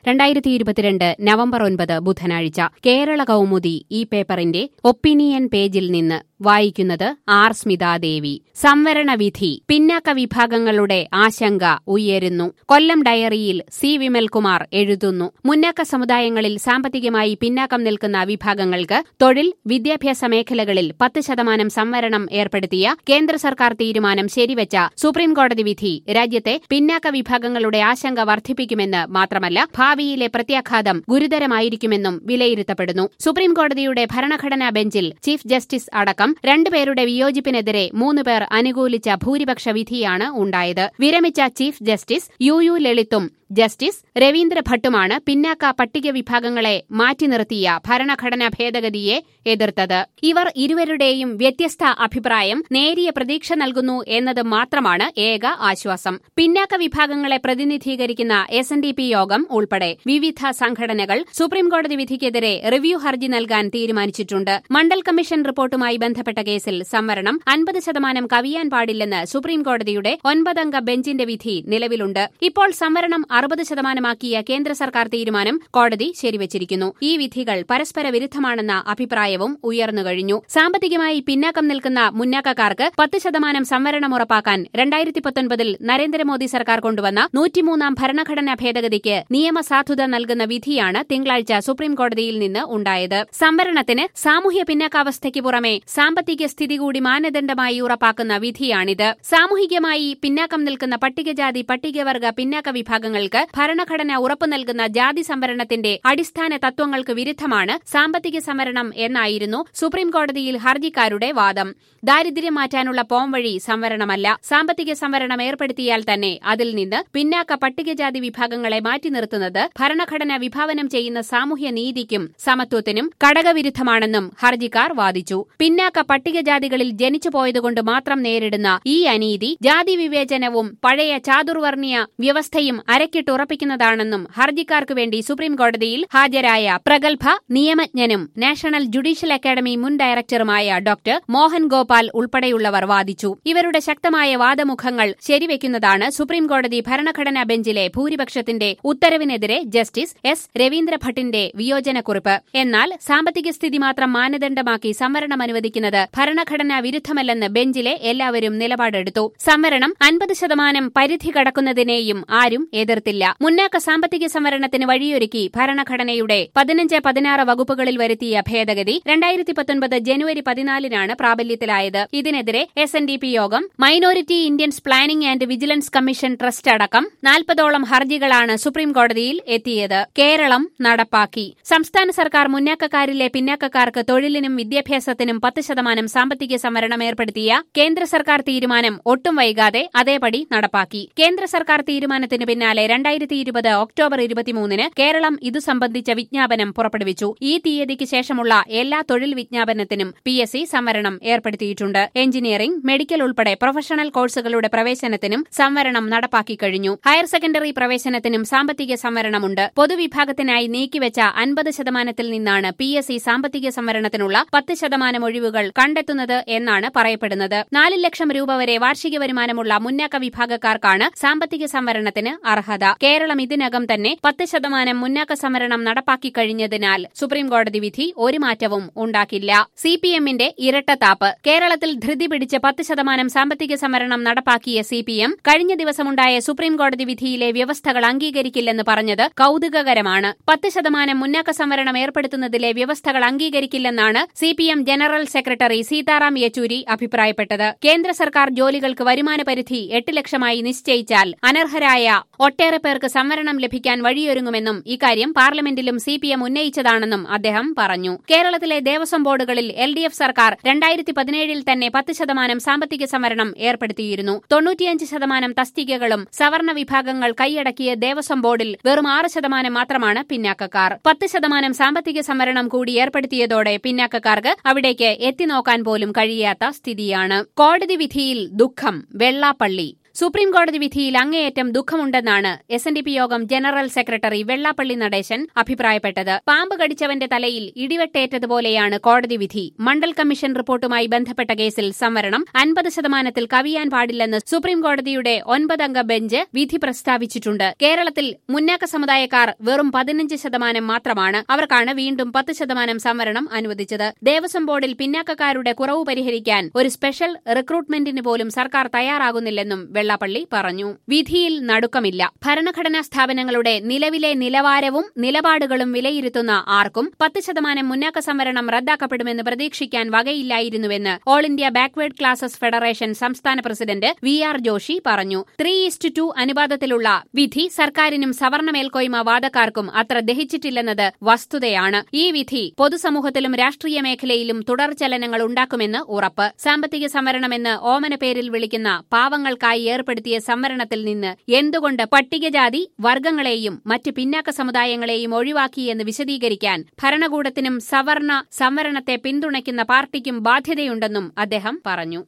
രണ്ടായിരത്തി ഇരുപത്തിരണ്ട് നവംബർ ഒൻപത് ബുധനാഴ്ച കേരള കൗമുദി ഈ പേപ്പറിന്റെ ഒപ്പീനിയൻ പേജിൽ നിന്ന് വായിക്കുന്നത് ആർ സ്മിതാദേവി സംവരണ വിധി പിന്നാക്ക വിഭാഗങ്ങളുടെ ആശങ്ക ഉയരുന്നു കൊല്ലം ഡയറിയിൽ സി വിമൽകുമാർ എഴുതുന്നു മുന്നാക്ക സമുദായങ്ങളിൽ സാമ്പത്തികമായി പിന്നാക്കം നിൽക്കുന്ന വിഭാഗങ്ങൾക്ക് തൊഴിൽ വിദ്യാഭ്യാസ മേഖലകളിൽ പത്ത് ശതമാനം സംവരണം ഏർപ്പെടുത്തിയ കേന്ദ്ര സർക്കാർ തീരുമാനം ശരിവച്ച സുപ്രീംകോടതി വിധി രാജ്യത്തെ പിന്നാക്ക വിഭാഗങ്ങളുടെ ആശങ്ക വർദ്ധിപ്പിക്കുമെന്ന് മാത്രമല്ല ഭാവിയിലെ പ്രത്യാഘാതം ഗുരുതരമായിരിക്കുമെന്നും വിലയിരുത്തപ്പെടുന്നു സുപ്രീംകോടതിയുടെ ഭരണഘടനാ ബെഞ്ചിൽ ചീഫ് ജസ്റ്റിസ് അടക്കം രണ്ടുപേരുടെ വിയോജിപ്പിനെതിരെ മൂന്ന് പേർ അനുകൂലിച്ച ഭൂരിപക്ഷ വിധിയാണ് ഉണ്ടായത് വിരമിച്ച ചീഫ് ജസ്റ്റിസ് യു യു ലളിതും ജസ്റ്റിസ് രവീന്ദ്ര ഭട്ടുമാണ് പിന്നാക്ക പട്ടിക വിഭാഗങ്ങളെ മാറ്റി നിർത്തിയ ഭരണഘടനാ ഭേദഗതിയെ എതിർത്തത് ഇവർ ഇരുവരുടെയും വ്യത്യസ്ത അഭിപ്രായം നേരിയ പ്രതീക്ഷ നൽകുന്നു എന്നത് മാത്രമാണ് ഏക ആശ്വാസം പിന്നാക്ക വിഭാഗങ്ങളെ പ്രതിനിധീകരിക്കുന്ന എസ് എൻ ഡി പി യോഗം ഉൾപ്പെടെ വിവിധ സംഘടനകൾ സുപ്രീംകോടതി വിധിക്കെതിരെ റിവ്യൂ ഹർജി നൽകാൻ തീരുമാനിച്ചിട്ടുണ്ട് മണ്ഡൽ കമ്മീഷൻ റിപ്പോർട്ടുമായി ബന്ധപ്പെട്ട കേസിൽ സംവരണം അൻപത് ശതമാനം കവിയാൻ പാടില്ലെന്ന് സുപ്രീംകോടതിയുടെ ഒൻപതംഗ ബെഞ്ചിന്റെ വിധി നിലവിലുണ്ട് ഇപ്പോൾ സംവരണം അറുപത് ശതമാനമാക്കിയ കേന്ദ്ര സർക്കാർ തീരുമാനം കോടതി ശരിവച്ചിരിക്കുന്നു ഈ വിധികൾ പരസ്പര വിരുദ്ധമാണെന്ന അഭിപ്രായവും ഉയർന്നുകഴിഞ്ഞു സാമ്പത്തികമായി പിന്നാക്കം നിൽക്കുന്ന മുന്നാക്കക്കാർക്ക് പത്ത് ശതമാനം സംവരണം ഉറപ്പാക്കാൻ രണ്ടായിരത്തി പത്തൊൻപതിൽ നരേന്ദ്രമോദി സർക്കാർ കൊണ്ടുവന്ന നൂറ്റിമൂന്നാം ഭരണഘടനാ ഭേദഗതിക്ക് നിയമസാധുത നൽകുന്ന വിധിയാണ് തിങ്കളാഴ്ച സുപ്രീംകോടതിയിൽ നിന്ന് ഉണ്ടായത് സംവരണത്തിന് സാമൂഹ്യ പിന്നാക്കാവസ്ഥയ്ക്ക് പുറമെ സാമ്പത്തിക സ്ഥിതി കൂടി മാനദണ്ഡമായി ഉറപ്പാക്കുന്ന വിധിയാണിത് സാമൂഹികമായി പിന്നാക്കം നിൽക്കുന്ന പട്ടികജാതി പട്ടികവർഗ പിന്നാക്ക വിഭാഗങ്ങൾക്ക് ഭരണഘടന ഉറപ്പു നൽകുന്ന ജാതി സംവരണത്തിന്റെ അടിസ്ഥാന തത്വങ്ങൾക്ക് വിരുദ്ധമാണ് സാമ്പത്തിക സംവരണം എന്നായിരുന്നു സുപ്രീംകോടതിയിൽ ഹർജിക്കാരുടെ വാദം ദാരിദ്ര്യം മാറ്റാനുള്ള പോംവഴി സംവരണമല്ല സാമ്പത്തിക സംവരണം ഏർപ്പെടുത്തിയാൽ തന്നെ അതിൽ നിന്ന് പിന്നാക്ക പട്ടികജാതി വിഭാഗങ്ങളെ മാറ്റി നിർത്തുന്നത് ഭരണഘടന വിഭാവനം ചെയ്യുന്ന സാമൂഹ്യ നീതിക്കും സമത്വത്തിനും ഘടകവിരുദ്ധമാണെന്നും ഹർജിക്കാർ വാദിച്ചു പിന്നാക്ക പട്ടികജാതികളിൽ ജനിച്ചുപോയതുകൊണ്ട് മാത്രം നേരിടുന്ന ഈ അനീതി ജാതി വിവേചനവും പഴയ ചാതുർവർണ്ണീയ വ്യവസ്ഥയും അരക്കിട്ടുറപ്പിക്കുന്നതാണെന്നും ഹർജിക്കാർക്കു വേണ്ടി സുപ്രീംകോടതിയിൽ ഹാജരായ പ്രഗത്ഭ നിയമജ്ഞനും നാഷണൽ ജുഡീഷ്യൽ അക്കാദമി മുൻ ഡയറക്ടറുമായ ഡോക്ടർ മോഹൻ ഗോപാൽ ഉൾപ്പെടെയുള്ളവർ വാദിച്ചു ഇവരുടെ ശക്തമായ വാദമുഖങ്ങൾ ശരിവെക്കുന്നതാണ് സുപ്രീംകോടതി ഭരണഘടനാ ബെഞ്ചിലെ ഭൂരിപക്ഷത്തിന്റെ ഉത്തരവിനെതിരെ ജസ്റ്റിസ് എസ് രവീന്ദ്ര ഭട്ടിന്റെ വിയോജനക്കുറിപ്പ് എന്നാൽ സാമ്പത്തിക സ്ഥിതി മാത്രം മാനദണ്ഡമാക്കി സംവരണം അനുവദിക്കുന്നത് ഭരണഘടനാ വിരുദ്ധമല്ലെന്ന് ബെഞ്ചിലെ എല്ലാവരും നിലപാടെടുത്തു സംവരണം അൻപത് ശതമാനം പരിധി കടക്കുന്നതിനെയും ആരും എതിർത്തില്ല മുന്നാക്ക സാമ്പത്തിക സംവരണത്തിന് വഴിയൊരുക്കി ഭരണഘടനയുടെ പതിനഞ്ച് പതിനാറ് വകുപ്പുകളിൽ വരുത്തിയ ഭേദഗതി രണ്ടായിരത്തി പത്തൊൻപത് ജനുവരി പതിനാലിനാണ് പ്രാബല്യത്തിലായത് ഇതിനെതിരെ എസ് എൻ ഡി പി യോഗം minority Indians planning and vigilance commission trust അടക്കം നാൽപ്പതോളം ഹർജികളാണ് സുപ്രീംകോടതിയിൽ എത്തിയത് കേരളം നടപ്പാക്കി സംസ്ഥാന സർക്കാർ മുന്നാക്കക്കാരിലെ പിന്നാക്കക്കാർക്ക് തൊഴിലിനും വിദ്യാഭ്യാസത്തിനും പത്ത് ശതമാനം സാമ്പത്തിക സംവരണം ഏർപ്പെടുത്തിയ കേന്ദ്ര സർക്കാർ തീരുമാനം ഒട്ടും വൈകാതെ അതേപടി നടപ്പാക്കി കേന്ദ്ര സർക്കാർ തീരുമാനത്തിന് പിന്നാലെ രണ്ടായിരത്തി ഇരുപത് ഒക്ടോബർ ഇരുപത്തിമൂന്നിന് കേരളം ഇതു സംബന്ധിച്ച വിജ്ഞാപനം പുറപ്പെടുവിച്ചു ഈ തീയതിക്ക് ശേഷമുള്ള എല്ലാ തൊഴിൽ വിജ്ഞാപനത്തിനും പി എസ് സി സംവരണം ഏർപ്പെടുത്തിയിട്ടുണ്ട് എഞ്ചിനീയറിംഗ് മെഡിക്കൽ ഉൾപ്പെടെ പ്രൊഫഷണൽ കോഴ്സുകളുടെ പ്രവേശനത്തിനും സംവരണം നടപ്പാക്കി കഴിഞ്ഞു ഹയർ സെക്കൻഡറി പ്രവേശനത്തിനും സാമ്പത്തിക സംവരണമുണ്ട് പൊതുവിഭാഗത്തിനായി നീക്കിവെച്ച അൻപത് ശതമാനത്തിൽ നിന്നാണ് പി എസ് സി സാമ്പത്തിക സംവരണത്തിനുള്ള പത്ത് ശതമാനം ഒഴിവുകൾ കണ്ടെത്തുന്നത് എന്നാണ് പറയപ്പെടുന്നത് നാല് ലക്ഷം രൂപ വരെ വാർഷിക വരുമാനമുള്ള മുന്നാക്ക വിഭാഗക്കാർക്കാണ് സാമ്പത്തിക സംവരണത്തിന് അർഹത കേരളം ഇതിനകം തന്നെ പത്ത് ശതമാനം മുന്നാക്ക സംവരണം നടപ്പാക്കി കഴിഞ്ഞതിനാൽ സുപ്രീംകോടതി വിധി ഒരു മാറ്റവും ഉണ്ടാക്കില്ല സി പി എമ്മിന്റെ ഇരട്ടത്താപ്പ് കേരളത്തിൽ ധൃതി പിടിച്ച് പത്ത് ശതമാനം സാമ്പത്തിക സംവരണം നടപ്പാക്കിയ സി പി എം കഴിഞ്ഞ ദിവസമുണ്ടായ സുപ്രീംകോടതി വിധിയിലെ വ്യവസ്ഥകൾ അംഗീകരിക്കില്ലെന്ന് പറഞ്ഞത് കൌതുകകരമാണ് പത്ത് ശതമാനം മുന്നാക്ക സംവരണം ഏർപ്പെടുത്തുന്നതിലെ വ്യവസ്ഥകൾ അംഗീകരിക്കില്ലെന്നാണ് C P M general secretary Sitaram Yechury അഭിപ്രായപ്പെട്ടത് കേന്ദ്ര സർക്കാർ ജോലികൾക്ക് വരുമാന പരിധി എട്ട് ലക്ഷമായി നിശ്ചയിച്ചാൽ അനർഹരായ ഒട്ടേറെ പേർക്ക് സംവരണം ലഭിക്കാൻ വഴിയൊരുങ്ങുമെന്നും ഇക്കാര്യം പാർലമെന്റിലും സി പി എം ഉന്നയിച്ചതാണെന്നും അദ്ദേഹം പറഞ്ഞു കേരളത്തിലെ ദേവസ്വം ബോർഡുകളിൽ എൽ ഡി എഫ് സർക്കാർ രണ്ടായിരത്തി പതിനേഴിൽ തന്നെ പത്ത് ശതമാനം സാമ്പത്തിക സംവരണം ഏർപ്പെടുത്തിയിരുന്നു തൊണ്ണൂറ്റിയഞ്ച് ശതമാനം തസ്തികകളും സവർണ വിഭാഗങ്ങൾ കൈയടക്കിയ ദേവസ്വം ബോർഡിൽ വെറും ആറ് ശതമാനം മാത്രമാണ് പിന്നാക്കക്കാർ പത്ത് ശതമാനം സാമ്പത്തിക സംവരണം കൂടി ഏർപ്പെടുത്തിയതോടെ പിന്നാക്കക്കാർക്ക് അവിടേക്ക് എത്തിനോക്കാൻ പോലും കഴിയാത്ത സ്ഥിതിയാണ് കോടതി വിധിയിൽ ദുഃഖം വെള്ളാപ്പള്ളി സുപ്രീംകോടതി വിധിയിൽ അങ്ങേയറ്റം ദുഃഖമുണ്ടെന്നാണ് എസ് എൻ ഡി പി യോഗം ജനറൽ സെക്രട്ടറി വെള്ളാപ്പള്ളി നടേശൻ അഭിപ്രായപ്പെട്ടത് പാമ്പ് കടിച്ചവന്റെ തലയിൽ ഇടിവെട്ടേറ്റതുപോലെയാണ് കോടതി വിധി മണ്ഡൽ കമ്മീഷൻ റിപ്പോർട്ടുമായി ബന്ധപ്പെട്ട കേസിൽ സംവരണം അൻപത് ശതമാനത്തിൽ കവിയാൻ പാടില്ലെന്ന് സുപ്രീംകോടതിയുടെ ഒൻപതംഗ ബെഞ്ച് വിധി പ്രസ്താവിച്ചിട്ടുണ്ട് കേരളത്തിൽ മുന്നാക്ക സമുദായക്കാർ വെറും പതിനഞ്ച് ശതമാനം മാത്രമാണ് അവർക്കാണ് വീണ്ടും പത്ത് ശതമാനം സംവരണം അനുവദിച്ചത് ദേവസ്വം ബോർഡിൽ പിന്നാക്കക്കാരുടെ കുറവ് പരിഹരിക്കാൻ ഒരു സ്പെഷ്യൽ റിക്രൂട്ട്മെന്റിന് പോലും സർക്കാർ തയ്യാറാകുന്നില്ലെന്നും വെള്ളാപ്പള്ളി പറഞ്ഞു വിധിയിൽ നടുക്കമില്ല ഭരണഘടനാ സ്ഥാപനങ്ങളുടെ നിലവിലെ നിലവാരവും നിലപാടുകളും വിലയിരുത്തുന്ന ആർക്കും പത്ത് ശതമാനം മുന്നാക്ക സംവരണം റദ്ദാക്കപ്പെടുമെന്ന് പ്രതീക്ഷിക്കാൻ വകയില്ലായിരുന്നുവെന്ന് all India backward classes federation സംസ്ഥാന പ്രസിഡന്റ് വി ആർ ജോഷി പറഞ്ഞു ത്രീ ഇസ്റ്റ് ടു അനുപാതത്തിലുള്ള വിധി സർക്കാരിനും സവർണ മേൽക്കോയ്മ വാദക്കാർക്കും അത്ര ദഹിച്ചിട്ടില്ലെന്നത് വസ്തുതയാണ് ഈ വിധി പൊതുസമൂഹത്തിലും രാഷ്ട്രീയ മേഖലയിലും തുടർചലനങ്ങൾ ഉണ്ടാക്കുമെന്ന് ഉറപ്പ് സാമ്പത്തിക സംവരണമെന്ന് ഓമന പേരിൽ വിളിക്കുന്ന പാവങ്ങൾക്കായി ഏർപ്പെടുത്തിയ സംവരണത്തിൽ നിന്ന് എന്തുകൊണ്ട് പട്ടികജാതി വർഗങ്ങളെയും മറ്റ് പിന്നാക്ക സമുദായങ്ങളെയും ഒഴിവാക്കിയെന്ന് വിശദീകരിക്കാൻ ഭരണകൂടത്തിനും സവർണ സംവരണത്തെ പിന്തുണയ്ക്കുന്ന പാർട്ടിക്കും ബാധ്യതയുണ്ടെന്നും അദ്ദേഹം പറഞ്ഞു